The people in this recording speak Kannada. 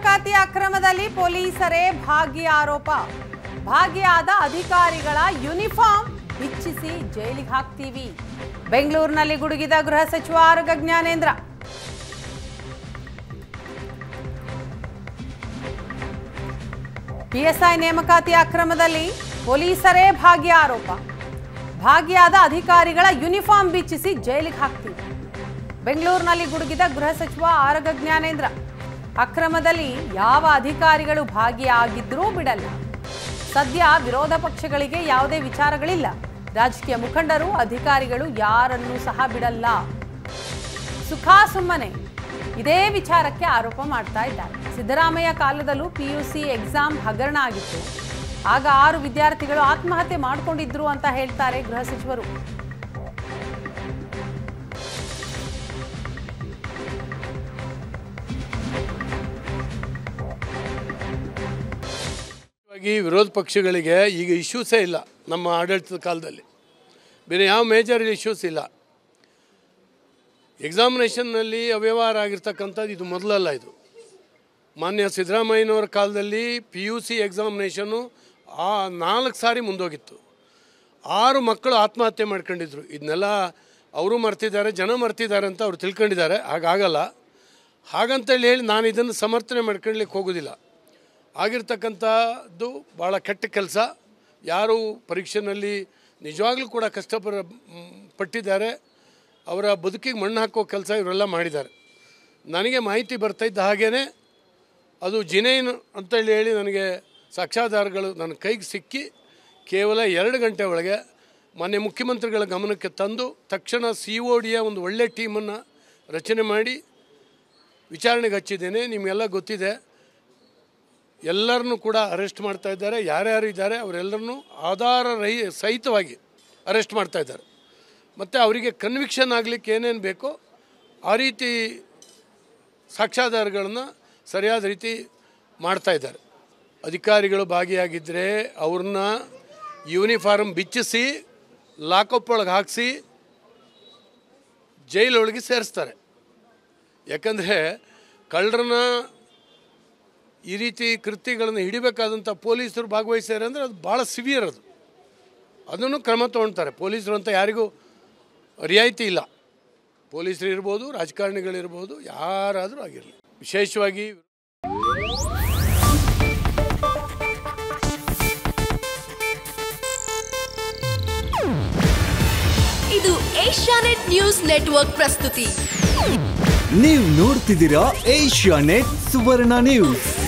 ನೇಮಕಾತಿ ಅಕ್ರಮದಲ್ಲಿ ಪೊಲೀಸರೇ ಭಾಗಿ ಆರೋಪ ಭಾಗಿಯಾದ ಅಧಿಕಾರಿಗಳ ಯೂನಿಫಾರ್ಮ್ ಬಿಚ್ಚಿಸಿ ಜೈಲಿಗೆ ಹಾಕ್ತೀವಿ ಬೆಂಗಳೂರಿನಲ್ಲಿ ಗುಡುಗಿದ ಗೃಹ ಸಚಿವ ಆರಗ ಜ್ಞಾನೇಂದ್ರ ಪಿಎಸ್ಐ ನೇಮಕಾತಿ ಅಕ್ರಮದಲ್ಲಿ ಪೊಲೀಸರೇ ಭಾಗಿ ಆರೋಪ ಭಾಗಿಯಾದ ಅಧಿಕಾರಿಗಳ ಯೂನಿಫಾರ್ಮ್ ಬಿಚ್ಚಿಸಿ ಜೈಲಿಗೆ ಹಾಕ್ತೀವಿ ಬೆಂಗಳೂರಿನಲ್ಲಿ ಗುಡುಗಿದ ಗೃಹ ಸಚಿವ ಆರಗ ಜ್ಞಾನೇಂದ್ರ ಅಕ್ರಮದಲ್ಲಿ ಯಾವ ಅಧಿಕಾರಿಗಳು ಭಾಗಿಯಾಗಿದ್ರೂ ಬಿಡಲ್ಲ ಸದ್ಯ ವಿರೋಧ ಪಕ್ಷಗಳಿಗೆ ಯಾವುದೇ ವಿಚಾರಗಳಿಲ್ಲ ರಾಜಕೀಯ ಮುಖಂಡರು ಅಧಿಕಾರಿಗಳು ಯಾರನ್ನೂ ಸಹ ಬಿಡಲ್ಲ ಸುಖಾ ಸುಮ್ಮನೆ ಇದೇ ವಿಚಾರಕ್ಕೆ ಆರೋಪ ಮಾಡ್ತಾ ಇದ್ದಾರೆ ಸಿದ್ದರಾಮಯ್ಯ ಕಾಲದಲ್ಲೂ ಪಿಯುಸಿ ಎಕ್ಸಾಮ್ ಹಗರಣ ಆಗಿತ್ತು ಆಗ ಆರು ವಿದ್ಯಾರ್ಥಿಗಳು ಆತ್ಮಹತ್ಯೆ ಮಾಡಿಕೊಂಡಿದ್ರು ಅಂತ ಹೇಳ್ತಾರೆ ಗೃಹ ಸಚಿವರು ಹಾಗಾಗಿ ವಿರೋಧ ಪಕ್ಷಗಳಿಗೆ ಈಗ ಇಶ್ಯೂಸೇ ಇಲ್ಲ ನಮ್ಮ ಆಡಳಿತದ ಕಾಲದಲ್ಲಿ ಬೇರೆ ಯಾವ ಮೇಜರ್ ಇಶ್ಯೂಸ್ ಇಲ್ಲ ಎಕ್ಸಾಮಿನೇಷನ್ನಲ್ಲಿ ಅವ್ಯವಹಾರ ಆಗಿರ್ತಕ್ಕಂಥದ್ದು ಇದು ಮೊದಲಲ್ಲ ಇದು ಮಾನ್ಯ ಸಿದ್ದರಾಮಯ್ಯನವರ ಕಾಲದಲ್ಲಿ ಪಿ ಯು ಸಿ ಎಕ್ಸಾಮಿನೇಷನ್ನು ಆ ನಾಲ್ಕು ಸಾರಿ ಮುಂದೋಗಿತ್ತು ಆರು ಮಕ್ಕಳು ಆತ್ಮಹತ್ಯೆ ಮಾಡ್ಕೊಂಡಿದ್ರು ಇದನ್ನೆಲ್ಲ ಅವರು ಮರ್ತಿದ್ದಾರೆ ಜನ ಮರ್ತಿದ್ದಾರೆ ಅಂತ ಅವ್ರು ತಿಳ್ಕೊಂಡಿದ್ದಾರೆ ಹಾಗಾಗಲ್ಲ ಹಾಗಂತೇಳಿ ಹೇಳಿ ನಾನು ಇದನ್ನು ಸಮರ್ಥನೆ ಮಾಡ್ಕೊಳ್ಳಿಕ್ಕೆ ಹೋಗೋದಿಲ್ಲ ಆಗಿರ್ತಕ್ಕಂಥದ್ದು ಭಾಳ ಕೆಟ್ಟ ಕೆಲಸ ಯಾರು ಪರೀಕ್ಷೆನಲ್ಲಿ ನಿಜವಾಗ್ಲೂ ಕೂಡ ಕಷ್ಟಪರ ಮ್, ಪಟ್ಟಿದ್ದಾರೆ ಅವರ ಬದುಕಿಗೆ ಮಣ್ಣು ಹಾಕೋ ಕೆಲಸ ಇವರೆಲ್ಲ ಮಾಡಿದ್ದಾರೆ ನನಗೆ ಮಾಹಿತಿ ಬರ್ತಾಯಿದ್ದ ಹಾಗೇ ಅದು ಜಿನೈನ್ ಅಂತೇಳಿ ಹೇಳಿ ನನಗೆ ಸಾಕ್ಷ್ಯಾಧಾರಗಳು ನನ್ನ ಕೈಗೆ ಸಿಕ್ಕಿ ಕೇವಲ ಎರಡು ಗಂಟೆ ಒಳಗೆ ಮೊನ್ನೆ ಮುಖ್ಯಮಂತ್ರಿಗಳ ಗಮನಕ್ಕೆ ತಂದು ತಕ್ಷಣ ಸಿ ಒ ಡಿಯ ಒಂದು ಒಳ್ಳೆ ಟೀಮನ್ನು ರಚನೆ ಮಾಡಿ ವಿಚಾರಣೆಗೆ ಹಚ್ಚಿದ್ದೇನೆ ನಿಮಗೆಲ್ಲ ಗೊತ್ತಿದೆ ಎಲ್ಲರನ್ನೂ ಕೂಡ ಅರೆಸ್ಟ್ ಮಾಡ್ತಾ ಇದ್ದಾರೆ ಯಾರ್ಯಾರು ಇದ್ದಾರೆ ಅವರೆಲ್ಲರನ್ನೂ ಆಧಾರ ರಹಿ ಸಹಿತವಾಗಿ ಅರೆಸ್ಟ್ ಮಾಡ್ತಾ ಇದ್ದಾರೆ ಮತ್ತು ಅವರಿಗೆ ಕನ್ವಿಕ್ಷನ್ ಆಗಲಿಕ್ಕೆ ಏನೇನು ಬೇಕೋ ಆ ರೀತಿ ಸಾಕ್ಷ್ಯಾಧಾರಗಳನ್ನು ಸರಿಯಾದ ರೀತಿ ಮಾಡ್ತಾ ಇದ್ದಾರೆ ಅಧಿಕಾರಿಗಳು ಭಾಗಿಯಾಗಿದ್ದರೆ ಅವ್ರನ್ನ ಯೂನಿಫಾರ್ಮ್ ಬಿಚ್ಚಿಸಿ ಲಾಕಪ್ ಒಳಗೆ ಹಾಕಿಸಿ ಜೈಲೊಳಗೆ ಸೇರಿಸ್ತಾರೆ ಯಾಕಂದರೆ ಕಳ್ಳರನ್ನ ಈ ರೀತಿ ಕೃತ್ಯಗಳನ್ನು ಹಿಡಿಬೇಕಾದಂಥ ಪೊಲೀಸರು ಭಾಗವಹಿಸ್ತಾರೆ ಅಂದರೆ ಅದು ಭಾಳ ಸಿವಿಯರ್ ಅದು ಅದನ್ನು ಕ್ರಮ ತೊಗೊಳ್ತಾರೆ ಪೊಲೀಸರು ಅಂತ ಯಾರಿಗೂ ರಿಯಾಯಿತಿ ಇಲ್ಲ ಪೊಲೀಸರು ಇರ್ಬೋದು ರಾಜಕಾರಣಿಗಳಿರ್ಬೋದು ಯಾರಾದರೂ ಆಗಿರಲಿ ವಿಶೇಷವಾಗಿ ಇದು ಏಷ್ಯಾನೆಟ್ ನ್ಯೂಸ್ ನೆಟ್ವರ್ಕ್ ಪ್ರಸ್ತುತಿ ನೀವು ನೋಡ್ತಿದ್ದೀರಾ ಏಷ್ಯಾ ನೆಟ್ ಸುವರ್ಣ ನ್ಯೂಸ್